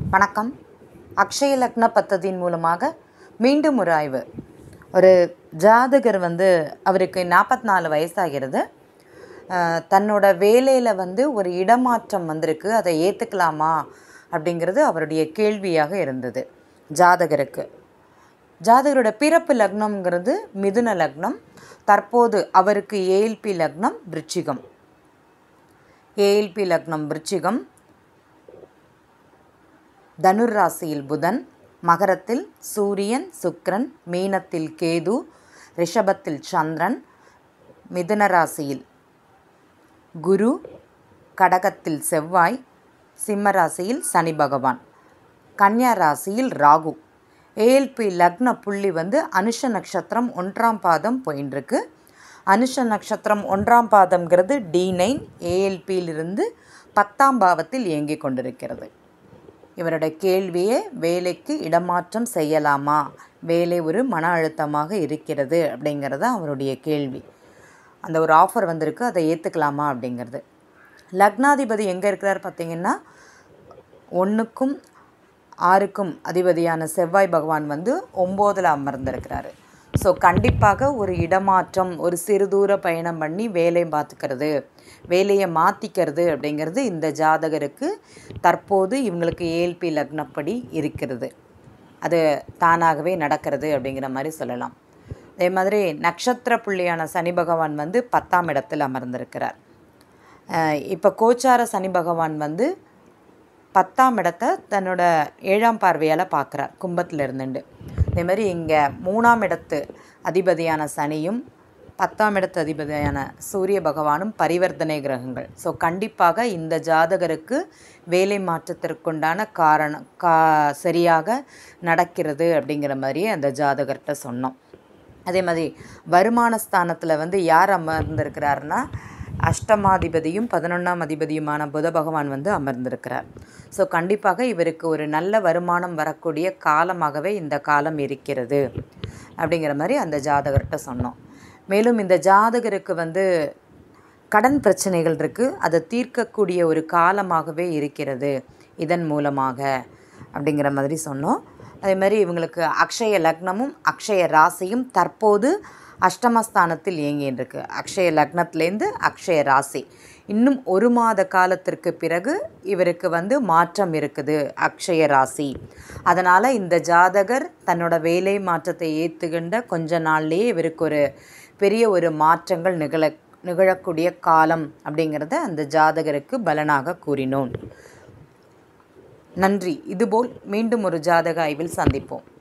வணக்கம் அக்ஷய லக்ன பத்ததியின் மூலமாக மீண்டும் ஒரு ஆய்வு ஒரு ஜாதகர் வந்து அவருக்கு நாற்பத்தி நாலு வயசாகிறது அஹ், தன்னோட வேலையில் வந்து ஒரு இடமாற்றம் வந்திருக்கு அதை ஏற்றுக்கலாமா அப்படிங்கிறது அவருடைய கேள்வியாக இருந்தது ஜாதகருக்கு ஜாதகரோட பிறப்பு லக்னம்ங்கிறது மிதுன லக்னம் தற்போது அவருக்கு ஏஎல்பி லக்னம் விருச்சிகம் ஏஎல்பி லக்னம் விருச்சிகம் தனுர் ராசியில் புதன் மகரத்தில் சூரியன் சுக்கிரன் மீனத்தில் கேது ரிஷபத்தில் சந்திரன் மிதுன ராசியில் குரு கடகத்தில் செவ்வாய் சிம்ம ராசியில் சனி பகவான் கன்னியா ராசியில் ராகு ஏஎல்பி லக்ன புள்ளி வந்து அனுஷ நட்சத்திரம் ஒன்றாம் பாதம் போயின்ட்டுருக்கு அனுஷ நட்சத்திரம் ஒன்றாம் பாதம்ங்கிறது டி நைன் ஏஎல்பியிலிருந்து பத்தாம் பாவத்தில் இயங்கிக் கொண்டிருக்கிறது இவரோட கேள்வியே வேலைக்கு இடமாற்றம் செய்யலாமா வேலை ஒரு மன அழுத்தமாக இருக்கிறது அப்படிங்கிறது தான் அவருடைய கேள்வி அந்த ஒரு ஆஃபர் வந்திருக்கு அதை ஏற்றுக்கலாமா அப்படிங்கிறது லக்னாதிபதி எங்கே இருக்கிறார் பார்த்தீங்கன்னா ஒன்றுக்கும் ஆறுக்கும் அதிபதியான செவ்வாய் பகவான் வந்து ஒம்போதில் அமர்ந்திருக்கிறாரு ஸோ கண்டிப்பாக ஒரு இடமாற்றம் ஒரு சிறு தூர பயணம் பண்ணி வேலை பார்த்துக்கிறது வேலையை மாற்றிக்கிறது அப்படிங்கிறது இந்த ஜாதகருக்கு தற்போது இவங்களுக்கு ஏஎல்பி லக்னப்படி இருக்கிறது அது தானாகவே நடக்கிறது அப்படிங்கிற மாதிரி சொல்லலாம் அதே மாதிரி நட்சத்திர புள்ளியான சனி பகவான் வந்து பத்தாம் இடத்தில் அமர்ந்திருக்கிறார் இப்போ கோச்சார சனி பகவான் வந்து பத்தாம் இடத்தை தன்னோட ஏழாம் பார்வையால் பார்க்குறார் கும்பத்தில் இருந்துண்டு அதே மாதிரி இங்கே மூணாம் இடத்து அதிபதியான சனியும் பத்தாம் இடத்து அதிபதியான சூரிய பகவானும் பரிவர்த்தனை கிரகங்கள் ஸோ கண்டிப்பாக இந்த ஜாதகருக்கு வேலை மாற்றத்திற்குண்டான காரணம் கா சரியாக நடக்கிறது அப்படிங்கிற மாதிரியே அந்த ஜாதகர்கிட்ட சொன்னோம் அதே மாதிரி வருமான ஸ்தானத்தில் வந்து யார் அமர்ந்திருக்கிறாருன்னா அஷ்டமாதிபதியும் பதினொன்றாம் அதிபதியுமான புத பகவான் வந்து அமர்ந்திருக்கிறார் ஸோ கண்டிப்பாக இவருக்கு ஒரு நல்ல வருமானம் வரக்கூடிய காலமாகவே இந்த காலம் இருக்கிறது அப்படிங்கிற மாதிரி அந்த ஜாதகர்கிட்ட சொன்னோம் மேலும் இந்த ஜாதகருக்கு வந்து கடன் பிரச்சனைகள் இருக்குது அதை தீர்க்கக்கூடிய ஒரு காலமாகவே இருக்கிறது இதன் மூலமாக அப்படிங்கிற மாதிரி சொன்னோம் அதே மாதிரி இவங்களுக்கு அக்ஷய லக்னமும் அக்ஷய ராசியும் தற்போது அஷ்டமஸ்தானத்தில் இயங்கின்னு இருக்கு அக்ஷய லக்னத்திலேருந்து அக்ஷய ராசி இன்னும் ஒரு மாத காலத்திற்கு பிறகு இவருக்கு வந்து மாற்றம் இருக்குது அக்ஷய ராசி அதனால் இந்த ஜாதகர் தன்னோட வேலை மாற்றத்தை ஏற்றுக்கின்ற கொஞ்ச நாள்லேயே இவருக்கு ஒரு பெரிய ஒரு மாற்றங்கள் நிகழ நிகழக்கூடிய காலம் அப்படிங்கிறத அந்த ஜாதகருக்கு பலனாக கூறினோம் நன்றி இதுபோல் மீண்டும் ஒரு ஜாதக ஆய்வில் சந்திப்போம்